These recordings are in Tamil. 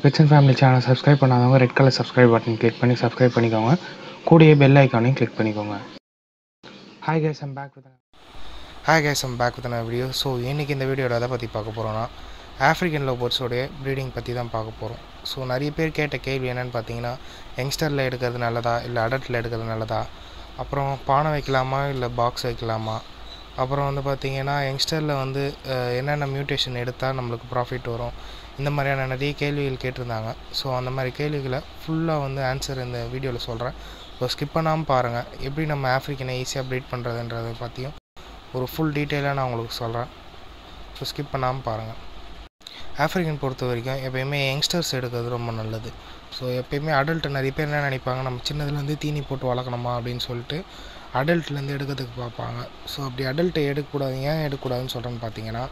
pets and family channel subscribe பண்ணாதவங்க red colour subscribe button click பண்ணி சப்ஸ்கிரைப் பண்ணிக்கோங்க கூடயே பெல் ஐக்கானையும் கிளிக் பண்ணிக்கோங்க hi guys I'm back with hi guys I'm back with video so இன்றைக்கி இந்த வீடியோவில் எதை பற்றி பார்க்க போகிறோன்னா ஆஃப்ரிக்கன் லோபர்ட்ஸோடைய ப்ரீடிங் பற்றி தான் பார்க்க போகிறோம் ஸோ நிறைய பேர் கேட்ட கேள்வி என்னென்னு பார்த்தீங்கன்னா யங்ஸ்டரில் எடுக்கிறது நல்லதா இல்லை அடல்ட்டில் எடுக்கிறது நல்லதா அப்புறம் பானை வைக்கலாமா இல்லை பாக்ஸ் வைக்கலாமா அப்புறம் வந்து பார்த்தீங்கன்னா யங்ஸ்டரில் வந்து அஹ், என்னென்ன மியூட்டேஷன் எடுத்தால் நம்மளுக்கு ப்ராஃபிட் வரும் இந்த மாதிரியான நிறைய கேள்விகள் கேட்டிருந்தாங்க ஸோ அந்த மாதிரி கேள்விகளை ஃபுல்லாக வந்து ஆன்சர் இந்த வீடியோவில் சொல்கிறேன் ஸோ ஸ்கிப் பண்ணாமல் பாருங்கள் எப்படி நம்ம ஆஃப்ரிக்கனை ஈஸியாக ப்ரீட் பண்ணுறதுன்றதை பற்றியும் ஒரு ஃபுல் டீட்டெயிலாக நான் உங்களுக்கு சொல்கிறேன் ஸோ ஸ்கிப் பண்ணாமல் பாருங்கள் ஆஃப்ரிக்கன் பொறுத்த வரைக்கும் எப்பயுமே யங்ஸ்டர்ஸ் எடுக்கிறது ரொம்ப நல்லது ஸோ எப்பயுமே அடல்ட் நிறைய பேர் என்ன நினைப்பாங்க நம்ம சின்னதுலேருந்து தீனி போட்டு வளர்க்கணுமா அப்படின்னு சொல்லிட்டு அடல்ட்லேருந்து எடுக்கிறதுக்கு பார்ப்பாங்க ஸோ அப்படி அடல்ட்டை எடுக்கக்கூடாது ஏன் எடுக்கக்கூடாதுன்னு சொல்கிறேன்னு பார்த்தீங்கன்னா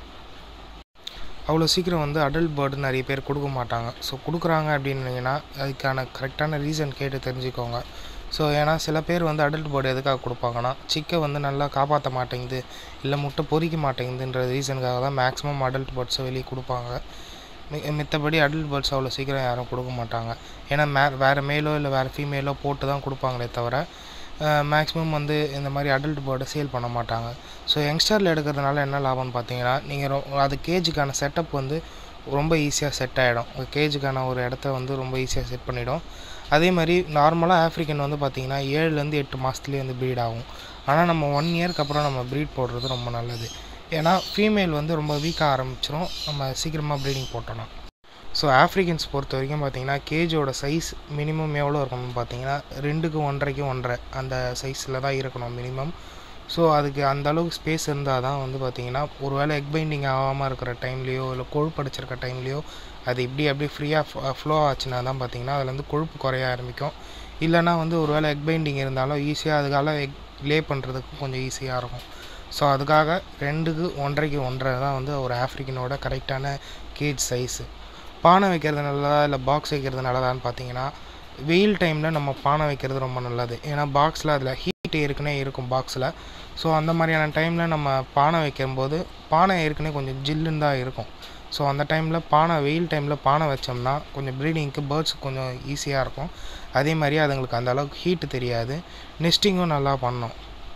அவ்வளோ சீக்கிரம் வந்து அடல்ட் பேர்டு நிறைய பேர் கொடுக்க மாட்டாங்க ஸோ கொடுக்குறாங்க அப்படின்னீங்கன்னா அதுக்கான கரெக்டான ரீசன் கேட்டு தெரிஞ்சுக்கோங்க ஸோ ஏன்னா சில பேர் வந்து அடல்ட் பேர்டு எதுக்காக கொடுப்பாங்கன்னா சிக்கை வந்து நல்லா காப்பாற்ற மாட்டேங்குது இல்லை முட்டை பொறிக்க மாட்டேங்குதுன்ற ரீசனுக்காக தான் மேக்ஸிமம் அடல்ட் பேர்ட்ஸை வெளியே கொடுப்பாங்க மி- மித்தபடி அடல்ட் பேர்ட்ஸ் அவ்வளோ சீக்கிரம் யாரும் கொடுக்க மாட்டாங்க ஏன்னா மே வேறு மேலோ இல்லை வேறு ஃபீமேலோ போட்டு தான் கொடுப்பாங்களே தவிர மேக்ஸிமம் வந்து இந்த மாதிரி அடல்ட் பேர்டை சேல் பண்ண மாட்டாங்க ஸோ யங்ஸ்டரில் எடுக்கிறதுனால என்ன லாபம்னு பார்த்தீங்கன்னா நீங்கள் அது கேஜுக்கான செட்டப் வந்து ரொம்ப ஈஸியாக செட் ஆகிடும் உங்கள் கேஜுக்கான ஒரு இடத்த வந்து ரொம்ப ஈஸியாக செட் பண்ணிடும் அதே மாதிரி நார்மலாக ஆஃப்ரிக்கன் வந்து பார்த்தீங்கன்னா ஏழுலேருந்து எட்டு மாதத்துலேயே வந்து ப்ரீட் ஆகும் ஆனால் நம்ம ஒன் இயர்க்கு அப்புறம் நம்ம ப்ரீட் போடுறது ரொம்ப நல்லது ஏன்னா ஃபீமேல் வந்து ரொம்ப வீக்காக ஆரம்பிச்சிரும் நம்ம சீக்கிரமாக ப்ரீடிங் போட்டோம்னா ஸோ ஆஃப்ரிக்கன்ஸ் பொறுத்த வரைக்கும் பார்த்தீங்கன்னா கேஜோட சைஸ் மினிமம் எவ்வளோ இருக்கணும்னு பார்த்தீங்கன்னா ரெண்டுக்கு ஒன்றரைக்கு ஒன்றரை அந்த சைஸில் தான் இருக்கணும் மினிமம் ஸோ அதுக்கு அந்த அளவுக்கு ஸ்பேஸ் இருந்தால் தான் வந்து பார்த்தீங்கன்னா ஒரு வேளை எக் பைண்டிங் ஆகாமல் இருக்கிற டைம்லேயோ இல்லை கொழுப்படிச்சிருக்க டைம்லேயோ அது இப்படி அப்படியே ஃப்ரீயாக ஃப்ளோ ஆச்சுன்னா தான் பார்த்தீங்கன்னா அதில் வந்து கொழுப்பு குறைய ஆரம்பிக்கும் இல்லைன்னா வந்து ஒரு வேளை எக் பைண்டிங் இருந்தாலும் ஈஸியாக அதுக்கால எக் லே பண்ணுறதுக்கு கொஞ்சம் ஈஸியாக இருக்கும் ஸோ அதுக்காக ரெண்டுக்கு ஒன்றரைக்கு ஒன்றரை தான் வந்து ஒரு ஆஃப்ரிக்கனோட கரெக்டான கேஜ் சைஸு பானை வைக்கிறது நல்லதா இல்லை பாக்ஸ் வைக்கிறது நல்லதான்னு பார்த்தீங்கன்னா வெயில் டைமில் நம்ம பானை வைக்கிறது ரொம்ப நல்லது ஏன்னா பாக்ஸில் அதில் ஹீட் ஏற்கனவே இருக்கும் பாக்ஸில் ஸோ அந்த மாதிரியான டைமில் நம்ம பானை வைக்கும்போது பானை ஏற்கனவே கொஞ்சம் ஜில்லுன்னு தான் இருக்கும் ஸோ அந்த டைமில் பானை வெயில் டைமில் பானை வச்சோம்னா கொஞ்சம் ப்ரீடிங்க்கு பேர்ட்ஸ் கொஞ்சம் ஈஸியாக இருக்கும் அதே மாதிரி அதுங்களுக்கு அந்த அளவுக்கு ஹீட்டு தெரியாது நெஸ்டிங்கும் நல்லா பண்ணோம்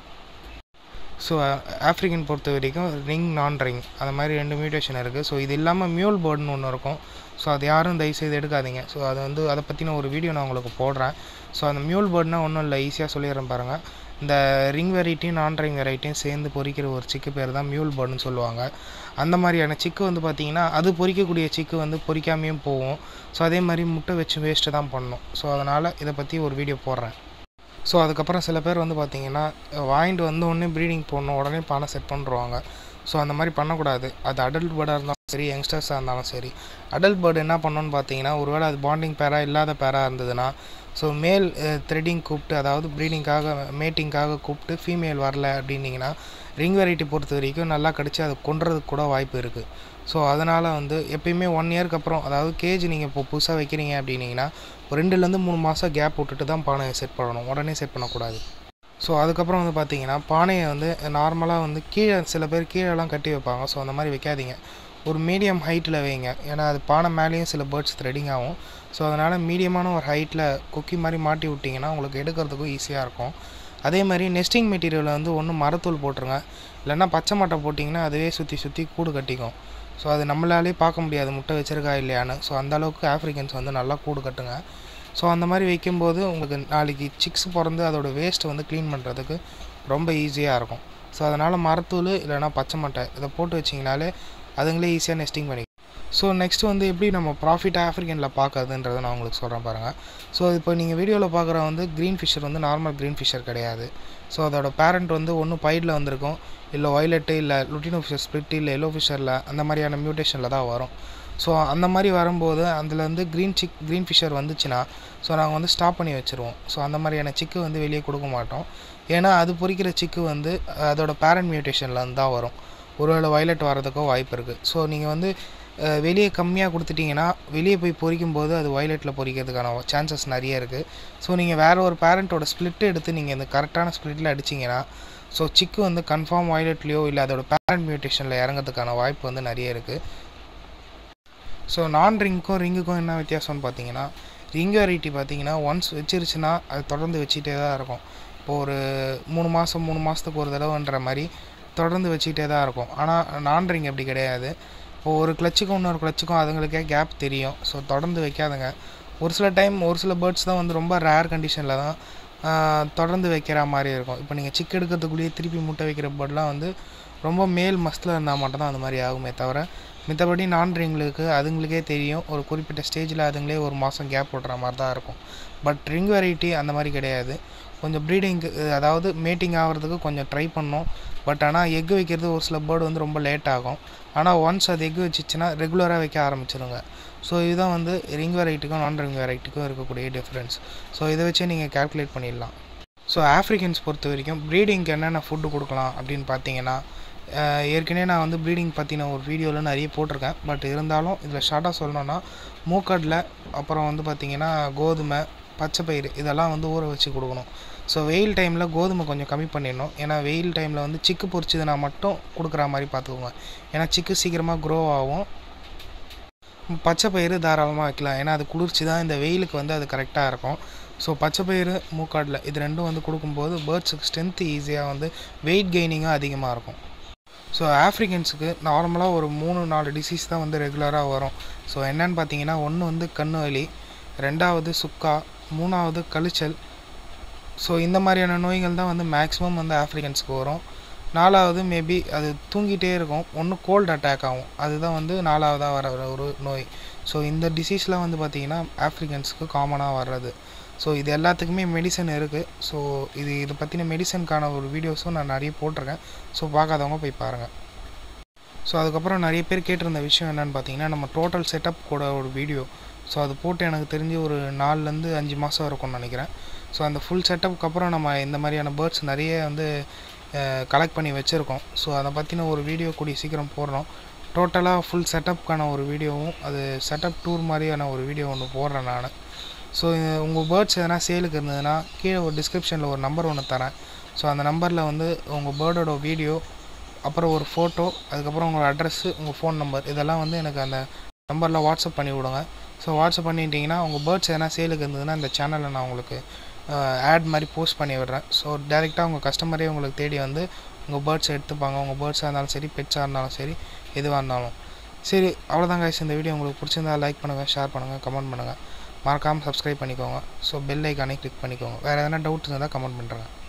ஸோ ஆஃப்ரிக்கன் பொறுத்த வரைக்கும் ரிங் நான் ரிங் அந்த மாதிரி ரெண்டு மியூட்டேஷன் இருக்குது ஸோ இது இல்லாமல் மியூல் பேர்டுன்னு ஒன்று இருக்கும் ஸோ அது யாரும் தயவுசெய்து எடுக்காதீங்க ஸோ அது வந்து அதை பற்றின ஒரு வீடியோ நான் உங்களுக்கு போடுறேன் ஸோ அந்த மியூல் பேர்ட்னா ஒன்றும் இல்லை ஈஸியாக சொல்லிடுறேன் பாருங்கள் இந்த ரிங் வெரைட்டியும் நான் ரிங் வெரைட்டியும் சேர்ந்து பொரிக்கிற ஒரு சிக்கு பேர் தான் மியூல் பேர்டுன்னு சொல்லுவாங்க அந்த மாதிரியான சிக்கு வந்து பார்த்திங்கன்னா அது பொரிக்கக்கூடிய சிக்கு வந்து பொரிக்காமையும் போகும் ஸோ அதே மாதிரி முட்டை வச்சு வேஸ்ட்டு தான் பண்ணணும் ஸோ அதனால் இதை பற்றி ஒரு வீடியோ போடுறேன் ஸோ அதுக்கப்புறம் சில பேர் வந்து பார்த்தீங்கன்னா வாங்கிட்டு வந்த உடனே ப்ரீடிங் போடணும் உடனே பானை செட் பண்ணுருவாங்க ஸோ அந்த மாதிரி பண்ணக்கூடாது அது அடல்ட் பேர்டாக இருந்தாலும் சரி யங்ஸ்டர்ஸாக இருந்தாலும் சரி அடல்ட் பேர்டு என்ன பண்ணணும்னு பார்த்தீங்கன்னா ஒருவேளை அது பாண்டிங் பேராக இல்லாத பேராக இருந்ததுன்னா ஸோ மேல் த்ரெட்டிங் கூப்பிட்டு அதாவது ப்ரீடிங்காக மேட்டிங்காக கூப்பிட்டு ஃபீமேல் வரல அப்படின்னீங்கன்னா ரிங் வெரைட்டி பொறுத்த வரைக்கும் நல்லா கடிச்சு அதை கொன்றதுக்கு கூட வாய்ப்பு இருக்குது ஸோ அதனால் வந்து எப்பயுமே ஒன் இயர்க்கு அப்புறம் அதாவது கேஜ் நீங்கள் இப்போ புதுசாக வைக்கிறீங்க அப்படின்னீங்கன்னா ஒரு ரெண்டுலேருந்து மூணு மாதம் கேப் விட்டுட்டு தான் பானையை செட் பண்ணணும் உடனே செட் பண்ணக்கூடாது ஸோ அதுக்கப்புறம் வந்து பார்த்தீங்கன்னா பானையை வந்து நார்மலாக வந்து கீழே சில பேர் கீழெல்லாம் கட்டி வைப்பாங்க ஸோ அந்த மாதிரி வைக்காதீங்க ஒரு மீடியம் ஹைட்டில் வைங்க ஏன்னா அது பானை மேலேயும் சில பேர்ட்ஸ் த்ரெடிங் ஆகும் ஸோ அதனால் மீடியமான ஒரு ஹைட்டில் கொக்கி மாதிரி மாட்டி விட்டிங்கன்னா உங்களுக்கு எடுக்கிறதுக்கும் ஈஸியாக இருக்கும் அதே மாதிரி நெஸ்டிங் மெட்டீரியலில் வந்து ஒன்று மரத்தூள் போட்டுருங்க இல்லைன்னா பச்சை மட்டை போட்டிங்கன்னா அதுவே சுற்றி சுற்றி கூடு கட்டிக்கும் ஸோ அது நம்மளாலே பார்க்க முடியாது முட்டை வச்சிருக்கா இல்லையான்னு ஸோ அந்த அளவுக்கு ஆஃப்ரிக்கன்ஸ் வந்து நல்லா கூடு கட்டுங்க ஸோ அந்த மாதிரி வைக்கும்போது உங்களுக்கு நாளைக்கு சிக்ஸ் பிறந்து அதோட வேஸ்ட்டை வந்து க்ளீன் பண்ணுறதுக்கு ரொம்ப ஈஸியாக இருக்கும் ஸோ அதனால் மரத்தூள் இல்லைன்னா பச்சை மட்டை இதை போட்டு வச்சிங்கனாலே அதுங்களே ஈஸியாக நெஸ்டிங் பண்ணி ஸோ நெக்ஸ்ட் வந்து எப்படி நம்ம ப்ராஃபிட் ஆஃப்ரிக்கனில் பார்க்கறதுன்றதை நான் உங்களுக்கு சொல்கிறேன் பாருங்கள் ஸோ இப்போ நீங்கள் வீடியோவில் பார்க்குற வந்து க்ரீன் ஃபிஷர் வந்து நார்மல் க்ரீன் ஃபிஷர் கிடையாது ஸோ அதோட பேரண்ட் வந்து ஒன்று பைடில் வந்திருக்கும் இல்லை ஒய்லெட்டு இல்லை லுட்டினோ ஃபிஷர் ஸ்பிளிட் இல்லை எல்லோ ஃபிஷரில் அந்த மாதிரியான மியூட்டேஷனில் தான் வரும் ஸோ அந்த மாதிரி வரும்போது அதில் வந்து க்ரீன் சிக் க்ரீன் ஃபிஷர் வந்துச்சுன்னா ஸோ நாங்கள் வந்து ஸ்டாப் பண்ணி வச்சுருவோம் ஸோ அந்த மாதிரியான சிக்கு வந்து வெளியே கொடுக்க மாட்டோம் ஏன்னா அது பொரிக்கிற சிக்கு வந்து அதோட பேரண்ட் மியூட்டேஷனில் இருந்து தான் வரும் ஒருவேளை வயலட் வரதுக்கோ வாய்ப்பு இருக்குது ஸோ நீங்கள் வந்து அஹ், வெளியே கம்மியாக கொடுத்துட்டிங்கன்னா வெளியே போய் பொரிக்கும் போது அது வயலட்டில் பொரிக்கிறதுக்கான சான்சஸ் நிறைய இருக்குது ஸோ நீங்கள் வேறு ஒரு பேரண்ட்டோட ஸ்ப்ளிட் எடுத்து நீங்கள் இந்த கரெக்டான ஸ்ப்ளிட்டில் அடிச்சிங்கன்னா ஸோ சிக்கு வந்து கன்ஃபார்ம் வயலட்லேயோ இல்லை அதோட பேரண்ட் மியூட்டேஷனில் இறங்கிறதுக்கான வாய்ப்பு வந்து நிறைய இருக்குது ஸோ நான் ரிங்க்கும் ரிங்குக்கும் என்ன வித்தியாசம்னு பார்த்தீங்கன்னா ரிங் வெரைட்டி பார்த்தீங்கன்னா ஒன்ஸ் வச்சிருச்சுன்னா அது தொடர்ந்து வச்சுட்டே தான் இருக்கும் இப்போ ஒரு மூணு மாதம் மூணு மாதத்துக்கு ஒரு தடவைன்ற மாதிரி தொடர்ந்து வச்சுக்கிட்டே தான் இருக்கும் ஆனால் நான் ரிங் அப்படி கிடையாது இப்போ ஒரு கிளச்சுக்கும் இன்னொரு கிளச்சுக்கும் அதுங்களுக்கே கேப் தெரியும் ஸோ தொடர்ந்து வைக்காதுங்க ஒரு சில டைம் ஒரு சில பேர்ட்ஸ் தான் வந்து ரொம்ப ரேர் கண்டிஷனில் தான் ஆஹ், தொடர்ந்து வைக்கிற மாதிரி இருக்கும் இப்போ நீங்கள் சிக்கு எடுக்கிறதுக்குள்ளேயே திருப்பி முட்டை வைக்கிற பேர்ட்லாம் வந்து ரொம்ப மேல் மஸ்தில் இருந்தால் மட்டும்தான் அந்த மாதிரி ஆகுமே தவிர மித்தபடி நான் ரிங்களுக்கு அதுங்களுக்கே தெரியும் ஒரு குறிப்பிட்ட ஸ்டேஜில் அதுங்களே ஒரு மாதம் கேப் விட்ற மாதிரி தான் இருக்கும் பட் ரிங் வெரைட்டி அந்த மாதிரி கிடையாது கொஞ்சம் ப்ரீடிங்க்கு அதாவது மேட்டிங் ஆகிறதுக்கு கொஞ்சம் ட்ரை பண்ணோம் பட் ஆனால் எக் வைக்கிறது ஒரு சில பேர்டு வந்து ரொம்ப லேட் ஆகும் ஆனால் ஒன்ஸ் அது எக் வச்சிச்சுன்னா ரெகுலராக வைக்க ஆரம்பிச்சிடுங்க ஸோ இதுதான் வந்து ரிங் வெரைட்டிக்கும் நான் ரிங் வெரைட்டிக்கும் இருக்கக்கூடிய டிஃப்ரென்ஸ் ஸோ இதை வச்சே நீங்கள் கால்குலேட் பண்ணிடலாம் ஸோ ஆஃப்ரிக்கன்ஸ் பொறுத்த வரைக்கும் ப்ரீடிங்க்கு என்னென்ன ஃபுட்டு கொடுக்கலாம் அப்படின்னு பார்த்தீங்கன்னா அஹ், ஏற்கனவே நான் வந்து ப்ரீடிங் பற்றின ஒரு வீடியோவில் நிறைய போட்டிருக்கேன் பட் இருந்தாலும் இதில் ஷார்ட்டாக சொல்லணும்னா மூக்கடலை அப்புறம் வந்து பார்த்திங்கன்னா கோதுமை பச்சை பயிறு இதெல்லாம் வந்து ஊற வச்சு கொடுக்கணும் ஸோ வெயில் டைமில் கோதுமை கொஞ்சம் கம்மி பண்ணிடணும் ஏன்னா வெயில் டைமில் வந்து சிக்கு பொரிச்சதுனா மட்டும் கொடுக்குற மாதிரி பார்த்துக்கோங்க ஏன்னா சிக்கு சீக்கிரமாக க்ரோ ஆகும் பச்சை பயிறு தாராளமாக வைக்கலாம் ஏன்னா அது குளிர்ச்சி தான் இந்த வெயிலுக்கு வந்து அது கரெக்டாக இருக்கும் ஸோ பச்சை பயிறு மூக்காடில் இது ரெண்டும் வந்து கொடுக்கும்போது பேர்ட்ஸுக்கு ஸ்ட்ரென்த்து ஈஸியாக வந்து வெயிட் கெய்னிங்கும் அதிகமாக இருக்கும் ஸோ ஆஃப்ரிக்கன்ஸுக்கு நார்மலாக ஒரு மூணு நாலு டிசீஸ் தான் வந்து ரெகுலராக வரும் ஸோ என்னன்னு பார்த்தீங்கன்னா ஒன்று வந்து கண்ணு வலி ரெண்டாவது சுக்கா மூணாவது கழிச்சல் ஸோ இந்த மாதிரியான நோய்கள் தான் வந்து மேக்ஸிமம் வந்து ஆஃப்ரிக்கன்ஸுக்கு வரும் நாலாவது மேபி அது தூங்கிட்டே இருக்கும் ஒன்று கோல்டு அட்டாக் ஆகும் அதுதான் வந்து நாலாவதாக வர ஒரு நோய் ஸோ இந்த டிசீஸ்லாம் வந்து பார்த்திங்கன்னா ஆஃப்ரிக்கன்ஸுக்கு காமனாக வர்றது ஸோ இது எல்லாத்துக்குமே மெடிசன் இருக்குது ஸோ இது இதை பற்றின மெடிசனுக்கான ஒரு வீடியோஸும் நான் நிறைய போட்டிருக்கேன் ஸோ பார்க்காதவங்க போய் பாருங்கள் ஸோ அதுக்கப்புறம் நிறைய பேர் கேட்டிருந்த விஷயம் என்னென்னு பார்த்தீங்கன்னா நம்ம டோட்டல் செட்டப் கூட ஒரு வீடியோ ஸோ அது போட்டு எனக்கு தெரிஞ்சு ஒரு நாலுலேருந்து அஞ்சு மாதம் இருக்கும்னு நினைக்கிறேன் ஸோ அந்த ஃபுல் செட்டப்புக்கு அப்புறம் நம்ம இந்த மாதிரியான பேர்ட்ஸ் நிறைய வந்து கலெக்ட் பண்ணி வச்சுருக்கோம் ஸோ அதை பற்றின ஒரு வீடியோ கூடிய சீக்கிரம் போடுறோம் டோட்டலாக ஃபுல் செட்டப்புக்கான ஒரு வீடியோவும் அது செட்டப் டூர் மாதிரியான ஒரு வீடியோ ஒன்று போடுறேன் நான் ஸோ உங்கள் பேர்ட்ஸ் எதனா சேலுக்கு இருந்ததுன்னா கீழே ஒரு டிஸ்கிரிப்ஷனில் ஒரு நம்பர் ஒன்று தரேன் ஸோ அந்த நம்பரில் வந்து உங்கள் பேர்டோட வீடியோ அப்புறம் ஒரு ஃபோட்டோ அதுக்கப்புறம் உங்களோட அட்ரஸ்ஸு உங்கள் ஃபோன் நம்பர் இதெல்லாம் வந்து எனக்கு அந்த நம்பரில் வாட்ஸ்அப் பண்ணி விடுங்க ஸோ வாட்ஸ்அப் பண்ணிட்டீங்கன்னா உங்கள் பேர்ட்ஸ் எதனா சேலுக்கு இருந்ததுன்னா இந்த சேனலில் நான் உங்களுக்கு ஆட் மாதிரி போஸ்ட் பண்ணி விடுறேன் ஸோ டேரெக்டாக உங்கள் கஸ்டமரே உங்களுக்கு தேடி வந்து உங்கள் பேர்ட்ஸ் எடுத்துப்பாங்க உங்கள் பேர்ட்ஸாக இருந்தாலும் சரி பெட்ஸாக இருந்தாலும் சரி எதுவாக இருந்தாலும் சரி அவ்வளோதான் guys இந்த வீடியோ உங்களுக்கு பிடிச்சிருந்தா லைக் பண்ணுங்கள் ஷேர் பண்ணுங்கள் கமெண்ட் பண்ணுங்கள் மறக்காமல் சப்ஸ்கிரைப் பண்ணிக்கோங்க ஸோ பெல் ஐக்கானே கிளிக் பண்ணிக்கோங்க வேறு எதனா டவுட்ஸ் இருந்தால் கமெண்ட் பண்ணுறேன்